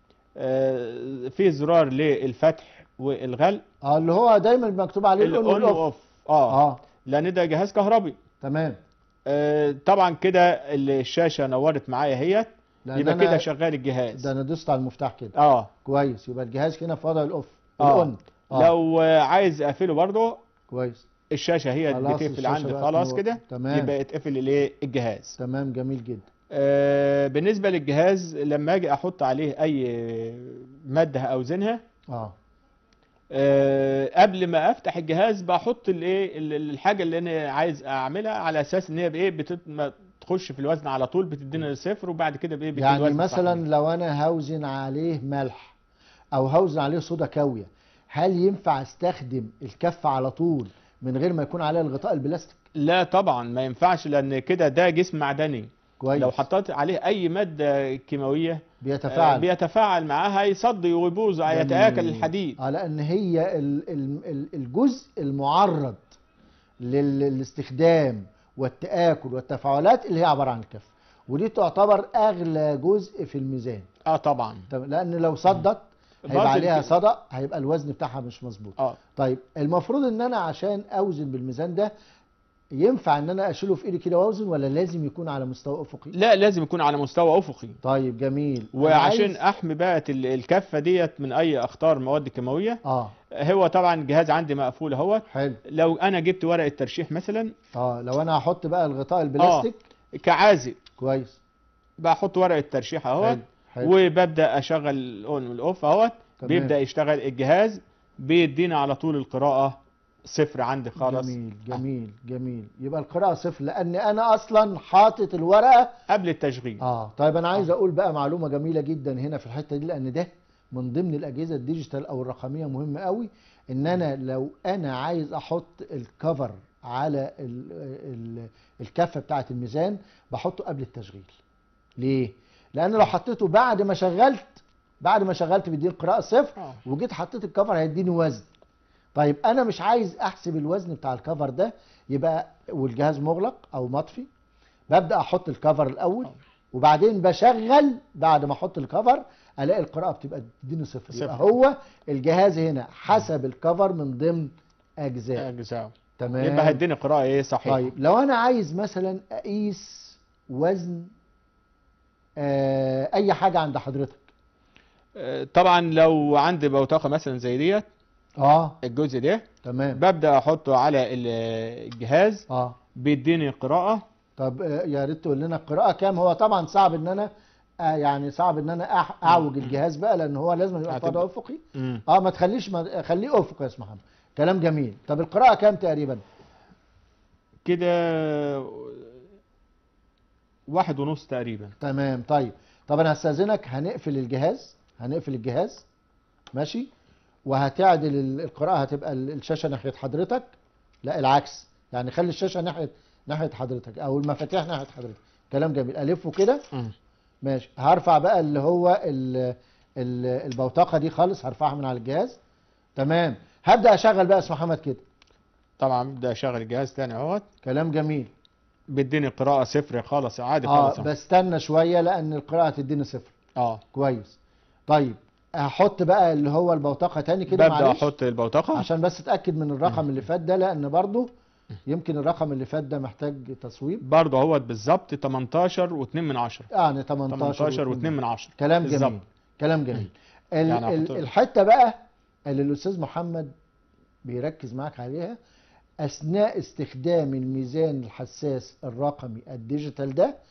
آه، في زرار للفتح والغلق اه اللي هو دايما مكتوب عليه الاون الاون والاوف واوف اه اه لان ده جهاز كهربي تمام آه، طبعا كده الشاشة نورت معايا اهيت لأن يبقى أنا- كده شغال الجهاز ده انا دوست على المفتاح كده اه كويس يبقى الجهاز هنا في وضع الاوف آه. الاون آه. لو آه، عايز اقفله برضه كويس الشاشة هي خلاص بتقفل الشاشة عندي بقت خلاص نور. كده تمام. يبقى يتقفل الايه الجهاز تمام جميل جدا آه، بالنسبة للجهاز لما اجي احط عليه اي مادة اوزنها اه آه، قبل ما افتح الجهاز بحط الايه ال- ال- الحاجه اللي انا عايز اعملها على اساس ان هي بايه بتت... ما تخش في الوزن على طول بتدينا صفر وبعد كده بايه بتدي يعني الوزن مثلا صحيح. لو انا هوزن عليه ملح او هوزن عليه صودا كاويه هل ينفع استخدم الكف على طول من غير ما يكون عليه الغطاء البلاستيك لا طبعا ما ينفعش لان كده ده جسم معدني كويس لو حطيت عليه اي ماده كيماويه آه، بيتفاعل بيتفاعل معاها هيصدي ويبوظ هيتاكل جميل. الحديد اه لان هي ال- ال- ال- الجزء المعرض لل- للاستخدام والتآكل والتفاعلات اللي هي عبارة عن الكف ودي تعتبر اغلى جزء في الميزان اه طبعا تمام؟ لان لو صدت باظ هيبقى عليها الك- صدى هيبقى الوزن بتاعها مش مظبوط اه طيب المفروض ان انا عشان اوزن بالميزان ده ينفع ان انا اشيله في ايدي كده واوزن ولا لازم يكون على مستوى افقي لا لازم يكون على مستوى افقي طيب جميل أنا وعشان عايز- احمي بقى ال- الكفه ديت من اي اخطار مواد كيماويه اه هو طبعا الجهاز عندي مقفول اهوت حلو لو انا جبت ورقه ترشيح مثلا اه لو انا هحط بقى الغطاء البلاستيك كعازل كويس بحط ورقه ترشيح اهوت حلو حلو وببدا اشغل الاون والاوف اهوت تمام. بيبدا يشتغل الجهاز بيدينا على طول القراءه صفر عندي خالص جميل جميل جميل يبقى القراءة صفر لأن أنا أصلا حاطط الورقة قبل التشغيل اه طيب أنا عايز أقول بقى معلومة جميلة جدا هنا في الحتة دي لأن ده من ضمن الأجهزة الديجيتال أو الرقمية مهمة قوي إن أنا لو أنا عايز أحط الكفر على ال ال الكفة بتاعة الميزان بحطه قبل التشغيل ليه؟ لأن لو حطيته بعد ما شغلت بعد ما شغلت بيديني القراءة صفر آه. وجيت حطيت الكفر هيديني وزن طيب انا مش عايز احسب الوزن بتاع الكفر ده يبقى والجهاز مغلق او مطفي ببدا احط الكفر الاول وبعدين بشغل بعد ما احط الكفر الاقي القراءه بتبقى تديني صفر يبقى صفر. هو الجهاز هنا حسب الكفر من ضمن اجزاء اجزاء تمام يبقى هيديني قراءه ايه صحيحه طيب لو انا عايز مثلا اقيس وزن آه اي حاجه عند حضرتك آه، طبعا لو عندي بوتقه مثلا زي ديت اه الجزء ده تمام ببدا احطه على ال- الجهاز اه بيديني قراءه طب آه، يا ريت تقول لنا القراءة كام هو طبعا صعب ان انا آه، يعني صعب ان انا أح- اعوج الجهاز بقى لان هو لازم يبقى في هتبقى- وضع افقي مم. اه ما تخليش ما خليه افقي يا اسمع محمد كلام جميل طب القراءة كام تقريبا كده واحد ونص تقريبا تمام طيب طب انا هستاذنك هنقفل الجهاز هنقفل الجهاز ماشي وهتعدل ال- القراءة هتبقى ال- الشاشة ناحية حضرتك لا العكس يعني خلي الشاشة ناحية ناحية حضرتك او المفاتيح ناحية حضرتك كلام جميل الفه كده مم. ماشي هرفع بقى اللي هو ال ال البوتقه دي خالص هرفعها من على الجهاز تمام هبدا اشغل بقى اسم محمد كده طبعا ببدا اشغل الجهاز تاني اهوت كلام جميل بيديني قراءه صفر خالص عادي اه خالص بستنى شويه لان القراءه تديني صفر اه كويس طيب هحط بقى اللي هو البوتقه تاني كده ببدا معلش احط البوتقه عشان بس اتاكد من الرقم اللي فات ده لان برضو يمكن الرقم اللي فات ده محتاج تصويب برضه اهوت بالظبط 18 و2 من 10 يعني 18 18 و2 و2 من 10 كلام بالظبط. جميل كلام جميل ال يعني ال هحط- الحته بقى اللي الاستاذ محمد بيركز معاك عليها اثناء استخدام الميزان الحساس الرقمي الديجيتال ده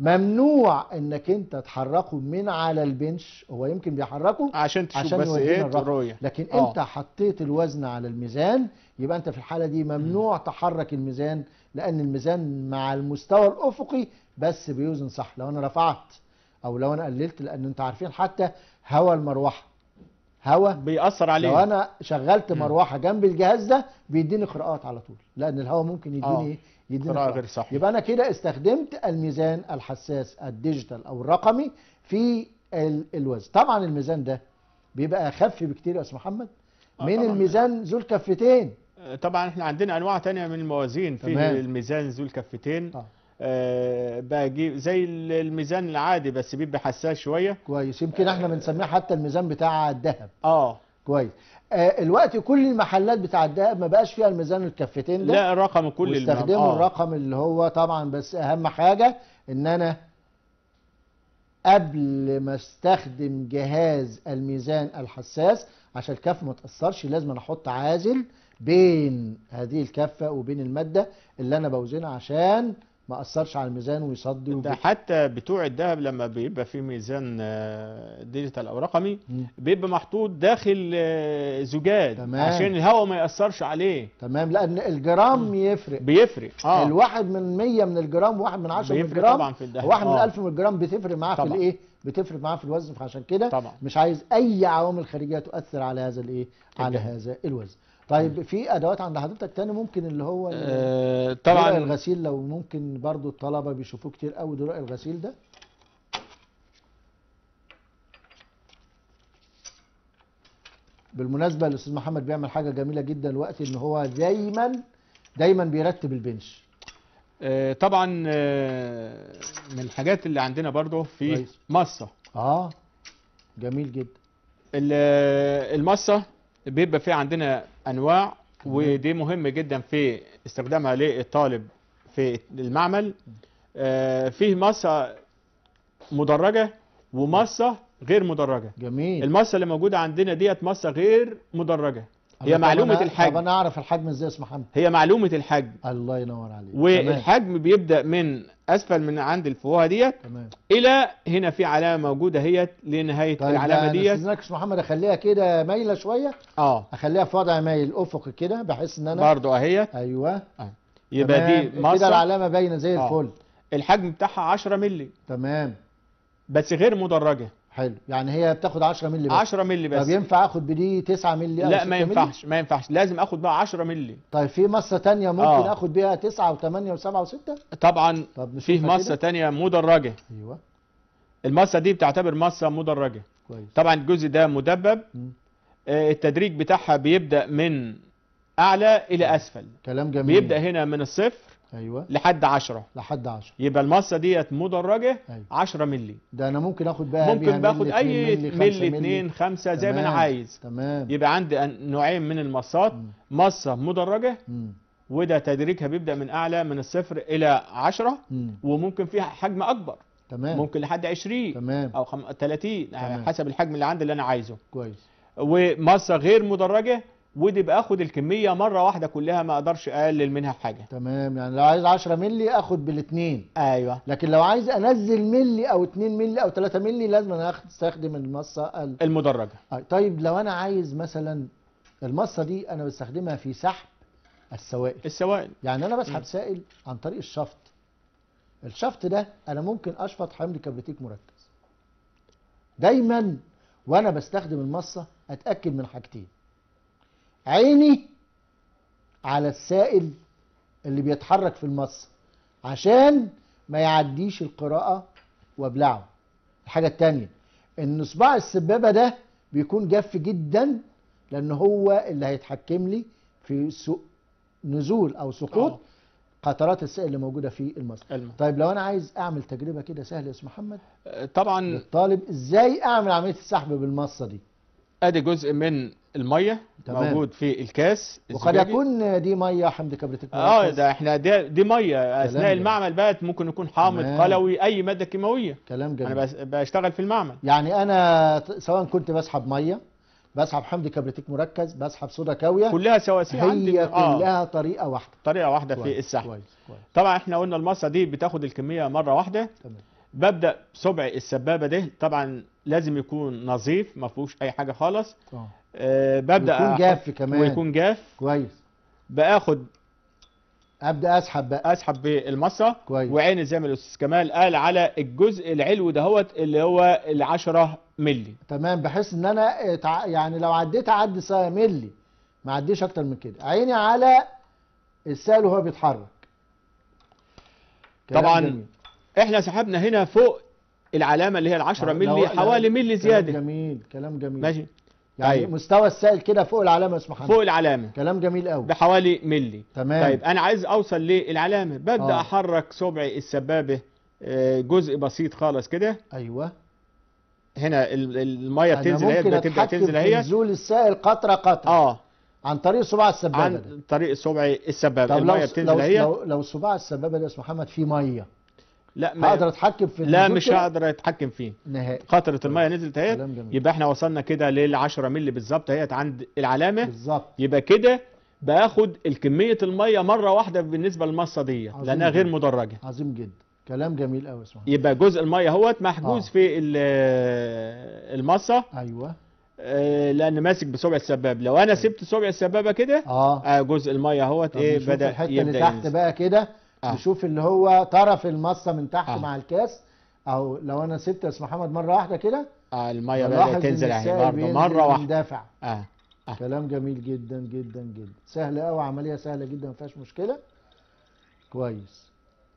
ممنوع انك انت تحركه من على البنش هو يمكن بيحركه عشان تشوف عشان بس يودينا ايه الرقم. الرؤيه لكن آه. انت حطيت الوزن على الميزان يبقى انت في الحاله دي ممنوع تحرك الميزان لان الميزان مع المستوى الافقي بس بيوزن صح لو انا رفعت او لو انا قللت لان انتوا عارفين حتى هوا المروحه هوا بيأثر عليه لو انا شغلت مم. مروحه جنب الجهاز ده بيديني قراءات على طول لان الهواء ممكن يديني آه. ايه يديني قراءة قراءة. غير صحيحة. يبقى انا كده استخدمت الميزان الحساس الديجيتال او الرقمي في ال- الوزن طبعا الميزان ده بيبقى اخف بكتير يا استاذ محمد آه من طبعاً. الميزان ذو الكفتين طبعا احنا عندنا انواع تانية من الموازين في تمام. الميزان ذو الكفتين آه. آه بجيب زي الميزان العادي بس بيبقى حساس شويه كويس يمكن احنا بنسميه حتى الميزان بتاع الذهب اه كويس آه الوقت كل المحلات بتاع الذهب ما بقاش فيها الميزان الكفتين ده لا الرقم كل الم- واستخدموا آه. الرقم اللي هو طبعا بس اهم حاجه ان انا قبل ما استخدم جهاز الميزان الحساس عشان الكف ما تاثرش لازم أنا احط عازل بين هذه الكفه وبين الماده اللي انا بوزنها عشان ما اثرش على الميزان ويصدي ده وب... حتى بتوع الذهب لما بيبقى في ميزان آه، ديجيتال او رقمي مم. بيبقى محطوط داخل آه، زجاج تمام. عشان الهواء ما يأثرش عليه تمام لان الجرام يفرق بيفرق اه الواحد من 100 من الجرام واحد من 10 من بيفرق الجرام طبعا في الذهب واحد من آه. 1000 من الجرام بتفرق معاه في طبعا. الايه بتفرق معاه في الوزن فعشان كده طبعا مش عايز اي عوامل خارجيه تؤثر على هذا الايه على الجهاز. هذا الوزن طيب في ادوات عند حضرتك تاني ممكن اللي هو ال- آه درق طبعا الغسيل لو ممكن برضو الطلبه بيشوفوه كتير قوي درق الغسيل ده بالمناسبه الاستاذ محمد بيعمل حاجه جميله جدا الوقت ان هو دايما دايما بيرتب البنش آه طبعا آه من الحاجات اللي عندنا برضو في كويس. مصة اه جميل جدا ال- المصة بيبقى في عندنا انواع ودي مهم جدا في استخدامها للطالب في المعمل آه، فيه مصة مدرجة ومصة غير مدرجة جميل المصة اللي موجودة عندنا ديت مصة غير مدرجة هي طب معلومة أنا- طب الحجم انا اعرف الحجم ازاي يا استاذ محمد هي معلومة الحجم الله ينور عليك تمام والحجم بيبدأ من اسفل من عند الفوهة ديت تمام الى هنا في علامة موجودة هي لنهاية طيب العلامة لا، ديت استاذنك يا استاذ محمد اخليها كده مايله شويه اه اخليها في وضع مايل افقي كده بحيث ان انا برضو اهيت ايوه يبقى تمام. دي كده مصة العلامه باينه زي آه. الفل الحجم بتاعها 10 مللي تمام بس غير مدرجة حلو يعني هي بتاخد 10 مللي بس 10 مللي بس طب ينفع اخد بدي 9 مللي او لا 6 ما مللي؟ ينفعش ما ينفعش لازم اخد بقى 10 مللي طيب في مصه تانية ممكن آه. اخد بيها 9 و8 و7 و6 طبعا طب فيه نشوفها مصة كده. تانية مدرجة ايوه المصة دي بتعتبر مصة مدرجة كويس طبعا الجزء ده مدبب مم. آه، التدريج بتاعها بيبدأ من أعلى إلى أسفل كلام جميل بيبدأ هنا من الصفر ايوه لحد 10 لحد 10 يبقى المصة ديت مدرجة ايوه 10 مللي ده انا ممكن اخد بقى بيها ممكن باخد ملي، أي 2 ملي خمسة 2 5 زي ما أنا تمام. عايز تمام يبقى عندي أن- نوعين من المصات مم. مصة مدرجة مم. وده تدريجها بيبدأ من أعلى من الصفر إلى 10 مم. وممكن فيها حجم أكبر تمام ممكن لحد 20 تمام أو خم... 30 تمام. حسب الحجم اللي عندي اللي أنا عايزه كويس ومصة غير مدرجة ودي باخد الكمية مرة واحدة كلها ما اقدرش اقلل منها حاجة تمام يعني لو عايز 10 مللي اخد بالاثنين ايوه لكن لو عايز انزل ملي او 2 ملي او 3 ملي لازم انا أخد- استخدم المصه ال... المدرجة آه، طيب لو انا عايز مثلا المصه دي انا بستخدمها في سحب السوائل السوائل يعني انا مم. بسحب سائل عن طريق الشفط الشفط ده انا ممكن اشفط حمض كبريتيك مركز دايما وانا بستخدم المصه اتاكد من حاجتين عيني على السائل اللي بيتحرك في المصه عشان ما يعديش القراءه وابلعه الحاجه التانية ان صباع السبابه ده بيكون جاف جدا لان هو اللي هيتحكم لي في سو... نزول او سقوط آه. قطرات السائل اللي موجوده في المصه الم- طيب لو انا عايز اعمل تجربه كده سهله يا استاذ محمد طبعا للطالب ازاي اعمل عمليه السحب بالمصه دي ادي جزء من المية تمام. موجود في الكاس وقد الزجاجي. يكون دي ميه حمض كبريتيك اه مركز. ده احنا دي, دي مية اثناء جميل. المعمل بقى ممكن يكون حامض تمام. قلوي اي مادة كيماوية كلام جميل انا بس- بشتغل في المعمل يعني انا ت- سواء كنت بسحب ميه بسحب حمض كبريتيك مركز بسحب صودا كاويه كلها سواسية عندي هي آه. كلها طريقه واحده طريقة واحدة في كويس، السحب كويس كويس طبعا احنا قلنا المصة دي بتاخد الكمية مرة واحدة تمام ببدا صبع السبابه ده طبعا لازم يكون نظيف ما فيهوش اي حاجه خالص اه آه ببدا يكون أحط- جاف كمان ويكون جاف كويس باخد ابدا اسحب بقى اسحب بالمصه كويس وعيني زي ما الاستاذ كمال قال على الجزء العلوي دهوت اللي هو ال 10 مللي تمام بحيث ان انا اتع- يعني لو عديت اعدي سا- ملي ما عديش اكتر من كده عيني على السائل وهو بيتحرك كلام طبعاً جميل. احنا سحبنا هنا فوق العلامه اللي هي ال 10 آه، مللي لو- حوالي لو- ملي كلام زياده جميل كلام جميل ماشي يعني أيوة. مستوى السائل كده فوق العلامه يا اسمه محمد فوق العلامه كلام جميل قوي بحوالي ملي تمام طيب انا عايز اوصل للعلامه ببدا آه. احرك صبع السبابه آه، جزء بسيط خالص كده ايوه هنا ال- الميه انا بتنزل اهي ممكن بتبدا اتحكم تنزل في اهي نزول السائل قطره قطره اه عن طريق صباع السبابه ده عن طريق صبع السبابه طب لو الميه لو بتنزل اهي لو, لو صباع السبابه ده يا اسمه محمد فيه ميه لا ما هقدر اتحكم في لا النزول مش كده؟ هقدر اتحكم فيه نهائي قطره الميه نزلت اهي كلام جميل يبقى احنا وصلنا كده لل 10 مللي بالظبط اهيت عند العلامه بالظبط يبقى كده باخد الكميه الميه مره واحده بالنسبه للمصه دي عظيم لانها غير جدا. مدرجه عظيم جدا كلام جميل قوي اسمه يبقى جزء الميه اهوت محجوز آه. في ال- المصه ايوه آه، لان ماسك بصبع السباب لو انا سبت صبع السبابه كده اه آه، جزء الميه اهوت طب ايه نشوف بدا الحته اللي يبدا تحت ينزل بقى كده آه. نشوف اللي هو طرف المصه من تحت آه. مع الكاس او لو انا سبت يا اسم محمد مره واحده كده آه الميه بلاحظ بدات إن تنزل اهي السائل برضه بينزل مره واحده مندفع اه آه. كلام جميل جدا جدا جدا سهل قوي عمليه سهله جدا ما فيهاش مشكله كويس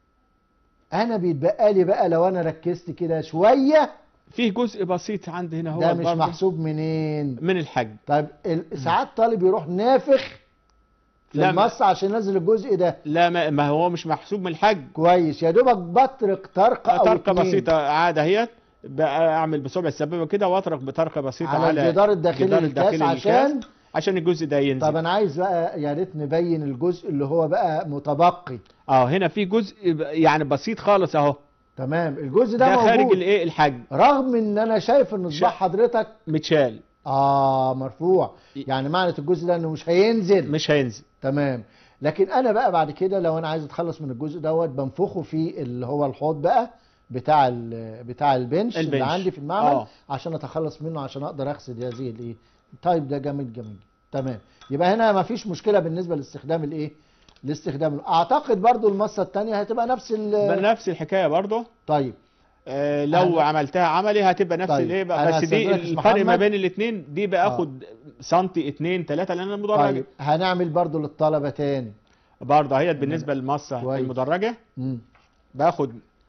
انا بيتبقى لي بقى لو انا ركزت كده شويه فيه جزء بسيط عندي هنا هو ده مش محسوب منين من الحجم طيب ال- ساعات طالب يروح نافخ في لا، ما- المص عشان ينزل الجزء ده لا ما, ما هو مش محسوب من الحجم كويس يا دوبك بطرق طرقه او طرقه اتنين بسيطه عاده هي بقى اعمل بصبع السبابه كده واطرق بطرقه بسيطه على, على, الجدار الداخلي الجدار للكاس الداخلي عشان للكاس عشان الجزء ده ينزل طب انا عايز بقى يا ريت نبين الجزء اللي هو بقى متبقي اه هنا في جزء يعني بسيط خالص اهو تمام الجزء ده, ده خارج موجود الايه الحجم رغم ان انا شايف ان صباع شا- حضرتك متشال اه مرفوع يعني معنى الجزء ده انه مش هينزل مش هينزل تمام لكن انا بقى بعد كده لو انا عايز اتخلص من الجزء دوت بنفخه في اللي هو الحوض بقى بتاع ال- بتاع البنش, اللي البنش. عندي في المعمل آه. عشان اتخلص منه عشان اقدر اغسل هذه الايه طيب ده جميل جميل تمام يبقى هنا ما فيش مشكله بالنسبه لاستخدام الايه لاستخدام اعتقد برضو المصه الثانيه هتبقى نفس ال نفس الحكايه برضه طيب آه لو أنا- عملتها عملي هتبقى نفس طيب، الايه أنا بقى بس دي هستأذنك يا الفرق ما محمد. بين الاثنين دي باخد سنتي اتنين تلاته لان المدرجه طيب هنعمل برضو للطلبه تاني برضه اهيت بالنسبه للمصه كويس. المدرجه مم. باخد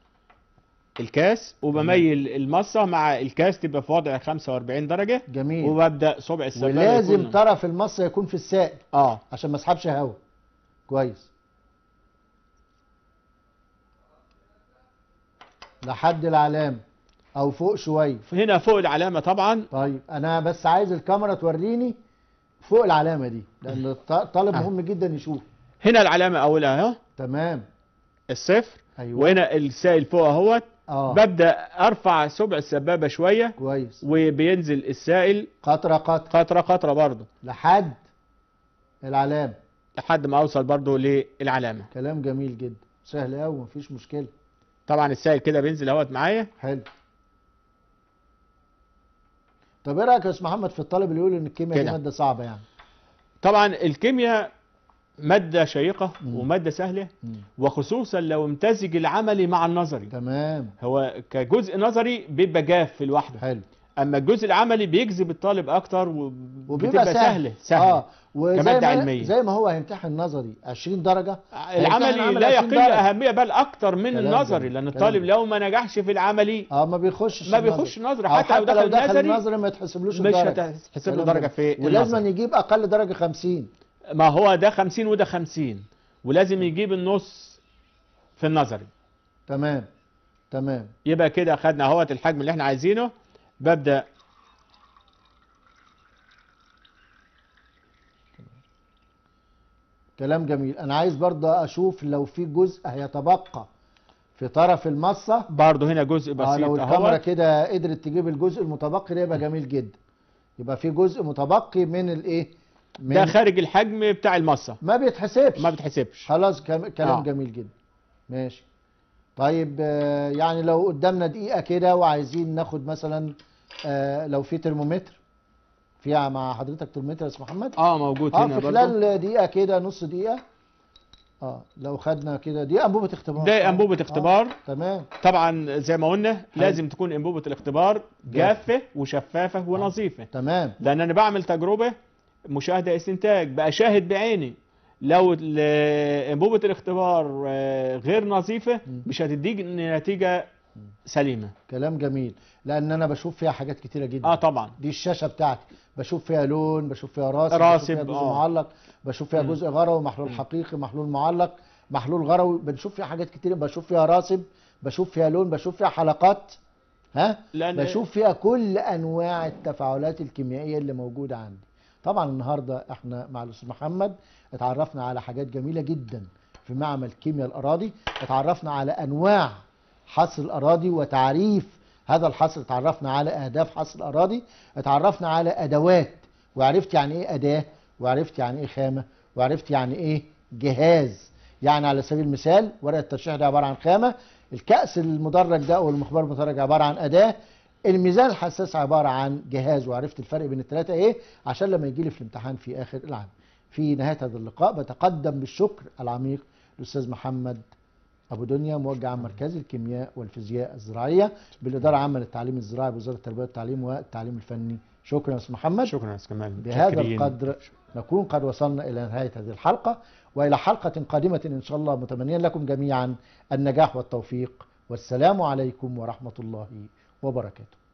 الكاس وبميل المصه مع الكاس تبقى في وضع 45 درجه جميل وببدا صبع السبابه ولازم يكون- طرف المصه يكون في السائل اه عشان ما اسحبش هواء كويس لحد العلامة او فوق شوية هنا فوق العلامه طبعا طيب انا بس عايز الكاميرا توريني فوق العلامة دي لان الط- الطالب آه. مهم جدا يشوف هنا العلامه اولها اهو تمام الصفر ايوه وهنا السائل فوق اهوت اه ببدا ارفع صبع السبابه شويه كويس وبينزل السائل قطرة قطرة قطره قطره برضه لحد العلامة لحد ما اوصل برضه للعلامه كلام جميل جدا سهل قوي مفيش مشكلة طبعا السائل كده بينزل اهوت معايا حلو طب ايه رايك يا استاذ محمد في الطالب اللي يقول ان الكيمياء دي كده. ماده صعبه يعني طبعا الكيمياء ماده شيقه مم. وماده سهله مم. وخصوصا لو امتزج العملي مع النظري تمام هو كجزء نظري بيبقى جاف لوحده حلو اما الجزء العملي بيجذب الطالب اكتر وبيبقى وبتبقى سهل سهله سهله اه وزي كمادة ما علمية. زي ما هو هيمتحن نظري 20 درجه العملي العمل لا 20 يقل درجة. اهميه بل اكتر من كلام النظري جميل. لان كلام الطالب جميل. لو ما نجحش في العملي اه ما بيخشش ما النظري. بيخش نظري أو حتى لو دخل دخل نظري النظري ما يتحسبلوش مش الدرجه هتحسب له كلام درجه جميل. في ولازم النظري. يجيب اقل درجه 50 ما هو ده 50 وده 50 ولازم يجيب النص في النظري تمام تمام يبقى كده اخدنا اهوت الحجم اللي احنا عايزينه ببدا كلام جميل انا عايز برضه اشوف لو في جزء هيتبقى في طرف المصه برضه هنا جزء اه بسيط لو الكاميرا اهوت كده قدرت تجيب الجزء المتبقي ده يبقى جميل جدا يبقى في جزء متبقي من الايه من ده خارج الحجم بتاع المصه ما بيتحسبش ما بتحسبش خلاص كم... كلام آه. جميل جدا ماشي طيب آه، يعني لو قدامنا دقيقة كده وعايزين ناخد مثلا آه، لو في ترمومتر في مع حضرتك ترمومتر يا استاذ محمد اه موجود اه هنا في برضو خلال دقيقة كده نص دقيقة اه لو خدنا كده دي انبوبة اختبار ده آه، انبوبه آه، اختبار تمام طبعا زي ما قلنا لازم تكون انبوبه الاختبار جافه وشفافه ونظيفه تمام لان انا بعمل تجربه مشاهده استنتاج بشاهد بعيني لو ال- انبوبه الاختبار آه، غير نظيفه مم. مش هتديك نتيجه سليمه كلام جميل لان انا بشوف فيها حاجات كتيرة جدا اه طبعا دي الشاشه بتاعتي بشوف فيها لون بشوف فيها راسب راسب، بشوف فيها جزء آه. معلق بشوف فيها مم. جزء غروي محلول حقيقي محلول معلق محلول غروي بنشوف فيها حاجات كتير بشوف فيها راسب بشوف فيها لون بشوف فيها حلقات ها لان بشوف فيها كل انواع التفاعلات الكيميائيه اللي موجوده عندي طبعا النهارده احنا مع الاستاذ محمد اتعرفنا على حاجات جميله جدا في معمل كيمياء الاراضي اتعرفنا على انواع حصر الاراضي وتعريف هذا الحصر اتعرفنا على اهداف حصر الاراضي اتعرفنا على ادوات وعرفت يعني ايه اداه وعرفت يعني ايه خامه وعرفت يعني ايه جهاز يعني على سبيل المثال ورقه الترشيح ده عباره عن خامه الكأس المدرج ده او المخبار المدرج عباره عن اداه الميزان الحساس عباره عن جهاز وعرفت الفرق بين الثلاثه ايه عشان لما يجي لي في الامتحان في اخر العام في نهايه هذا اللقاء بتقدم بالشكر العميق للاستاذ محمد ابو دنيا موجه عام مركز الكيمياء والفيزياء الزراعيه بالاداره العامه للتعليم الزراعي بوزاره التربيه والتعليم والتعليم الفني شكرا يا استاذ محمد شكرا يا استاذ كمال بهذا متشكرين. القدر نكون قد وصلنا إلى نهاية هذه الحلقة وإلى حلقة قادمة إن شاء الله متمنيا لكم جميعا النجاح والتوفيق والسلام عليكم ورحمة الله وبركاته